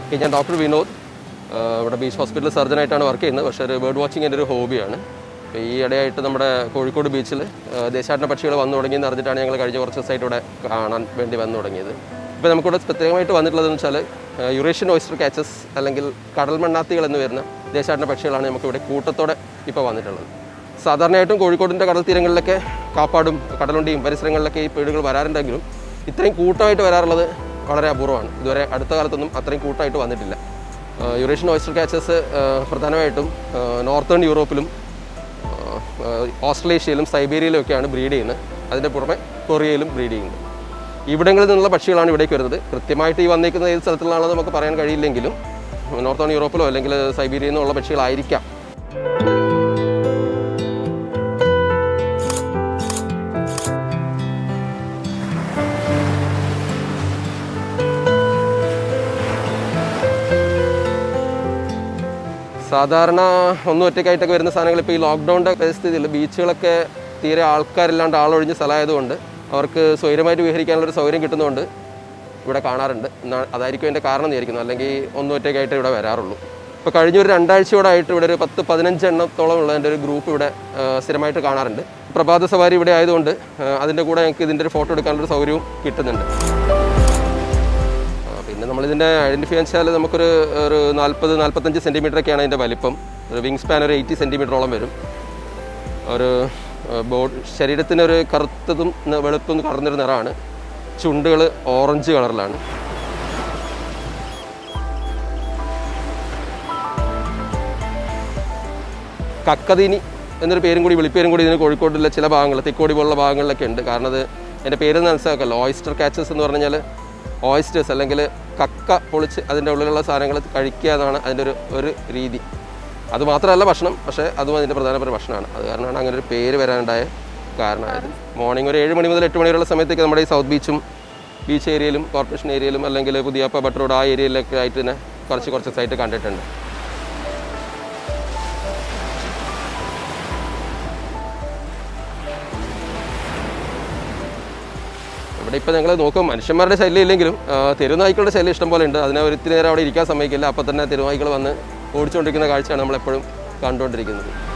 okay ഞാൻ doctor Vinod ആ, ഇവിടെ ബീച്ച് ഹോസ്പിറ്റൽ സർജനായിട്ടാണ് വർക്ക് ചെയ്യുന്നത് പക്ഷേ ഒരു ബേർഡ് വാച്ചിങ് എൻ്റെ ഒരു ഹോബിയാണ് അപ്പോൾ ഈ ഇടയായിട്ട് നമ്മുടെ കോഴിക്കോട് ബീച്ചിൽ ദേശാടന പക്ഷികൾ വന്നു തുടങ്ങിയെന്ന് അറിഞ്ഞിട്ടാണ് ഞങ്ങൾ കഴിഞ്ഞ കുറച്ച് ദിവസമായിട്ട് ഇവിടെ കാണാൻ വേണ്ടി വന്നു തുടങ്ങിയത് ഇപ്പോൾ നമുക്കിവിടെ പ്രത്യേകമായിട്ട് വന്നിട്ടുള്ളതെന്ന് വെച്ചാൽ യുറേഷ്യൻ ഓയിസ്റ്റർ കാച്ചസ് അല്ലെങ്കിൽ കടൽ മണ്ണാത്തികൾ എന്ന് വരുന്ന ദേശാടന പക്ഷികളാണ് നമുക്കിവിടെ കൂട്ടത്തോടെ ഇപ്പോൾ വന്നിട്ടുള്ളത് സാധാരണയായിട്ടും കോഴിക്കോടിൻ്റെ കടൽ തീരങ്ങളിലൊക്കെ കാപ്പാടും കടലുണ്ടിയും പരിസരങ്ങളിലൊക്കെ ഈ പേടുകൾ വരാറുണ്ടെങ്കിലും ഇത്രയും കൂട്ടമായിട്ട് വരാറുള്ളത് വളരെ അപൂർവമാണ് ഇതുവരെ അടുത്ത കാലത്തൊന്നും അത്രയും കൂട്ടമായിട്ട് വന്നിട്ടില്ല ആഹ് യുറേഷ്യൻ ഓയിസ്റ്റർ കാച്ചസ് പ്രധാനമായിട്ടും ആഹ് നോർത്തേൺ യൂറോപ്പിലും ആഹ് ആഹ് ഓസ്ട്രേലിയയിലും സൈബീരിയയിലും ഒക്കെയാണ് ബ്രീഡ് ചെയ്യുന്നത് അതിൻ്റെ പുറമെ കൊറിയയിലും ബ്രീഡ് ചെയ്യുന്നത് ഇവിടങ്ങളിൽ നിന്നുള്ള പക്ഷികളാണ് ഇവിടേക്ക് വരുന്നത് കൃത്യമായിട്ട് ഈ വന്നിരിക്കുന്നത് ഏത് സ്ഥലത്തുള്ളതാണെന്ന് നമുക്ക് പറയാൻ കഴിയില്ലെങ്കിലും നോർത്തേൺ യൂറോപ്പിലോ അല്ലെങ്കിൽ സൈബീരിയയിൽ നിന്നുള്ള പക്ഷികളായിരിക്കാം സാധാരണ ഒന്നും ഒറ്റയ്ക്കായിട്ടൊക്കെ വരുന്ന സാധനങ്ങൾ ഇപ്പോൾ ഈ ലോക്ക്ഡൗണിൻ്റെ പരിസ്ഥിതിയിൽ ബീച്ചുകളൊക്കെ തീരെ ആൾക്കാരില്ലാണ്ട് ആളൊഴിഞ്ഞ സ്ഥലമായതുകൊണ്ട് അവർക്ക് സ്വൈരമായിട്ട് വിഹരിക്കാനുള്ള ഒരു സൗകര്യം കിട്ടുന്നതുകൊണ്ട് ഇവിടെ കാണാറുണ്ട് എന്നാ അതായിരിക്കും എൻ്റെ കാരണം വിചാരിക്കുന്നു അല്ലെങ്കിൽ ഒന്നും ഒറ്റയ്ക്കായിട്ട് ഇവിടെ വരാറുള്ളൂ ഇപ്പോൾ കഴിഞ്ഞ ഒരു രണ്ടാഴ്ചയോടായിട്ട് ഇവിടെ ഒരു പത്ത് പതിനഞ്ച് എണ്ണത്തോളം ഉള്ള എൻ്റെ ഒരു ഗ്രൂപ്പ് ഇവിടെ ആ, സ്ഥിരമായിട്ട് കാണാറുണ്ട് പ്രഭാത സവാരി ഇവിടെ ആയതുകൊണ്ട് ആ, അതിൻ്റെ കൂടെ ഞങ്ങൾക്ക് ഇതിൻ്റെ ഒരു ഫോട്ടോ എടുക്കാനുള്ളൊരു സൗകര്യവും കിട്ടുന്നുണ്ട് ആ, പിന്നെ നമ്മളിതിൻ്റെ ഐഡൻറ്റിഫൈ വെച്ചാൽ നമുക്കൊരു ഒരു നാൽപ്പത് നാൽപ്പത്തഞ്ച് സെൻറ്റിമീറ്റർ ഒക്കെയാണ് അതിൻ്റെ വലിപ്പം ഒരു വിങ് സ്പാൻ ഒരു എയ്റ്റി സെൻറ്റിമീറ്ററോളം വരും ഒരു ബോഡി ശരീരത്തിന് ഒരു കറുത്തതും ന- വെളുപ്പും കറന്നൊരു നിറമാണ് ചുണ്ടുകൾ ഓറഞ്ച് കളറിലാണ് കക്കതീനി എന്നൊരു പേരും കൂടി വിളിപ്പേരും കൂടി ഇതിന് കോഴിക്കോടിലെ ചില ഭാഗങ്ങൾ തെക്കോടി പോലുള്ള ഭാഗങ്ങളിലൊക്കെ ഉണ്ട് കാരണം അത് എൻ്റെ പേര് മനസ്സിലാക്കല്ലോ ഓയിസ്റ്റർ കാച്ചസ് എന്ന് പറഞ്ഞു കഴിഞ്ഞാൽ ഓയിസ്റ്റേഴ്സ് അല്ലെങ്കിൽ കക്ക പൊളിച്ച് അതിൻ്റെ ഉള്ളിലുള്ള സാധനങ്ങൾ കഴിക്കുക എന്നാണ് അതിൻ്റെ ഒരു ഒരു രീതി അത് മാത്രമല്ല ഭക്ഷണം പക്ഷേ അതും അതിൻ്റെ പ്രധാനപ്പെട്ട ഭക്ഷണമാണ് അത് കാരണമാണ് അങ്ങനെ ഒരു പേര് വരാനുണ്ടായ കാരണമായത് മോർണിംഗ് ഒരു ഏഴ് മണി മുതൽ എട്ട് മണി വരെയുള്ള സമയത്തേക്ക് നമ്മുടെ ഈ സൗത്ത് ബീച്ചും ബീച്ച് ഏരിയയിലും കോർപ്പറേഷൻ ഏരിയയിലും അല്ലെങ്കിൽ പുതിയപ്പ ബട്ട് റോഡ് ആ ഏരിയയിലൊക്കെ ആയിട്ട് തന്നെ കുറച്ച് കുറച്ച് സൈറ്റ് കണ്ടിട്ടുണ്ട് ഇവിടെ ഇപ്പോൾ ഞങ്ങൾ നോക്കും മനുഷ്യന്മാരുടെ ശല്യം ഇല്ലെങ്കിലും ആ, തെരുനായ്ക്കളുടെ ശല്യം ഇഷ്ടം പോലെ ഉണ്ട് അതിനെ ഒരു ഇത്തിരി നേരം അവിടെ ഇരിക്കാൻ സമ്മതിക്കില്ല അപ്പോൾ തന്നെ തെരുനായ്ക്കൾ വന്ന് ഓടിച്ചുകൊണ്ടിരിക്കുന്ന കാഴ്ചയാണ് നമ്മളെപ്പോഴും കണ്ടുകൊണ്ടിരിക്കുന്നത്